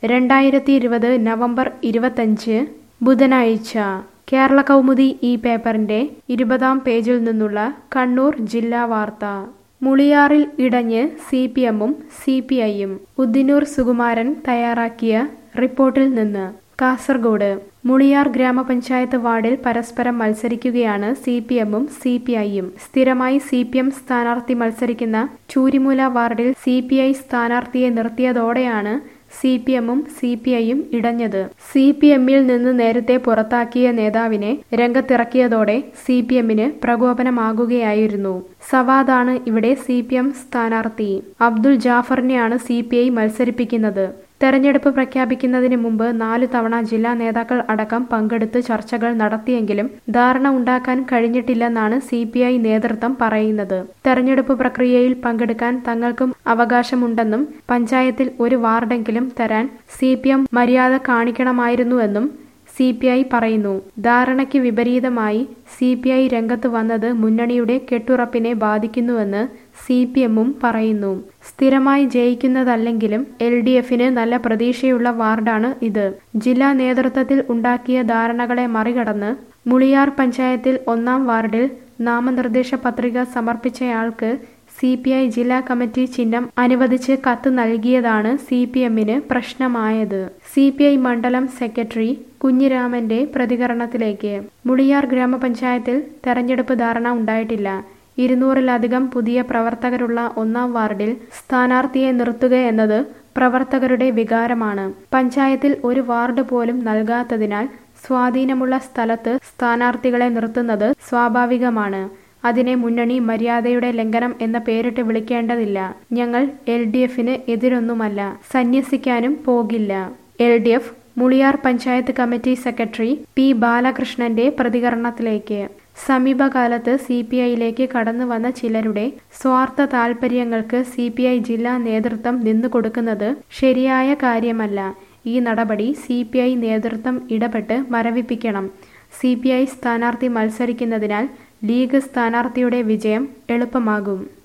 രണ്ടായിരത്തി ഇരുപത് നവംബർ ഇരുപത്തഞ്ച് ബുധനാഴ്ച കേരള കൗമുദി ഈ പേപ്പറിന്റെ ഇരുപതാം പേജിൽ നിന്നുള്ള കണ്ണൂർ ജില്ലാ വാർത്ത മുളിയാറിൽ ഇടഞ്ഞ് സി പി എമ്മും സി പി ഐയും ഉദ്ദിനൂർ സുകുമാരൻ തയ്യാറാക്കിയ റിപ്പോർട്ടിൽ നിന്ന് കാസർഗോഡ് മുളിയാർ ഗ്രാമപഞ്ചായത്ത് വാർഡിൽ പരസ്പരം മത്സരിക്കുകയാണ് സി പി എമ്മും സി പി ഐയും സ്ഥിരമായി സി പി എം സ്ഥാനാർത്ഥി മത്സരിക്കുന്ന ചൂരിമൂല വാർഡിൽ സി പി ഐ സ്ഥാനാർത്ഥിയെ നിർത്തിയതോടെയാണ് സി പി എമ്മും സി പി ഐയും ഇടഞ്ഞത് സി പി എമ്മിൽ നിന്ന് നേരത്തെ പുറത്താക്കിയ നേതാവിനെ രംഗത്തിറക്കിയതോടെ സി പി എമ്മിന് പ്രകോപനമാകുകയായിരുന്നു സവാദാണ് ഇവിടെ സി പി എം സ്ഥാനാർത്ഥി അബ്ദുൽ ജാഫറിനെയാണ് സി പി ഐ മത്സരിപ്പിക്കുന്നത് തെരഞ്ഞെടുപ്പ് പ്രഖ്യാപിക്കുന്നതിന് മുമ്പ് നാലു തവണ ജില്ലാ നേതാക്കൾ അടക്കം പങ്കെടുത്ത് ചർച്ചകൾ നടത്തിയെങ്കിലും ധാരണ ഉണ്ടാക്കാൻ കഴിഞ്ഞിട്ടില്ലെന്നാണ് സി പി ഐ നേതൃത്വം പറയുന്നത് തെരഞ്ഞെടുപ്പ് പ്രക്രിയയിൽ പങ്കെടുക്കാൻ തങ്ങൾക്കും അവകാശമുണ്ടെന്നും പഞ്ചായത്തിൽ ഒരു വാർഡെങ്കിലും തരാൻ സി പി എം മര്യാദ കാണിക്കണമായിരുന്നുവെന്നും സി പി ഐ പറയുന്നു ധാരണയ്ക്ക് വിപരീതമായി സി പി ഐ രംഗത്ത് വന്നത് മുന്നണിയുടെ കെട്ടുറപ്പിനെ ബാധിക്കുന്നുവെന്ന് സി പി എമ്മും പറയുന്നു സ്ഥിരമായി ജയിക്കുന്നതല്ലെങ്കിലും എൽ ഡി എഫിന് നല്ല പ്രതീക്ഷയുള്ള വാർഡാണ് ഇത് ജില്ലാ നേതൃത്വത്തിൽ ഉണ്ടാക്കിയ ധാരണകളെ മറികടന്ന് മുളിയാർ പഞ്ചായത്തിൽ ഒന്നാം വാർഡിൽ നാമനിർദ്ദേശ പത്രിക സമർപ്പിച്ചയാൾക്ക് സി പി ഐ ജില്ലാ കമ്മിറ്റി ചിഹ്നം അനുവദിച്ച് കത്ത് നൽകിയതാണ് സി പി എമ്മിന് പ്രശ്നമായത് സി പി ഐ മണ്ഡലം സെക്രട്ടറി കുഞ്ഞിരാമന്റെ പ്രതികരണത്തിലേക്ക് മുളിയാർ ഗ്രാമപഞ്ചായത്തിൽ തെരഞ്ഞെടുപ്പ് ധാരണ ഉണ്ടായിട്ടില്ല ഇരുന്നൂറിലധികം പുതിയ പ്രവർത്തകരുള്ള ഒന്നാം വാർഡിൽ സ്ഥാനാർത്ഥിയെ നിർത്തുക എന്നത് പ്രവർത്തകരുടെ വികാരമാണ് പഞ്ചായത്തിൽ ഒരു വാർഡ് പോലും നൽകാത്തതിനാൽ സ്വാധീനമുള്ള സ്ഥലത്ത് സ്ഥാനാർത്ഥികളെ നിർത്തുന്നത് സ്വാഭാവികമാണ് അതിനെ മുന്നണി മര്യാദയുടെ ലംഘനം എന്ന പേരിട്ട് വിളിക്കേണ്ടതില്ല ഞങ്ങൾ എൽ ഡി എഫിന് എതിരൊന്നുമല്ല സന്യസിക്കാനും പോകില്ല L D F Muliyar panchayat committee secretary P ബാലകൃഷ്ണന്റെ പ്രതികരണത്തിലേക്ക് സമീപകാലത്ത് സി പി ഐയിലേക്ക് കടന്നു വന്ന ചിലരുടെ സ്വാർത്ഥ താൽപര്യങ്ങൾക്ക് സി പി ഐ ജില്ലാ നേതൃത്വം നിന്നുകൊടുക്കുന്നത് ശരിയായ കാര്യമല്ല ഈ നടപടി സി പി ഐ നേതൃത്വം ഇടപെട്ട് മരവിപ്പിക്കണം സി പി ഐ സ്ഥാനാർത്ഥി മത്സരിക്കുന്നതിനാൽ ലീഗ് സ്ഥാനാർത്ഥിയുടെ വിജയം എളുപ്പമാകും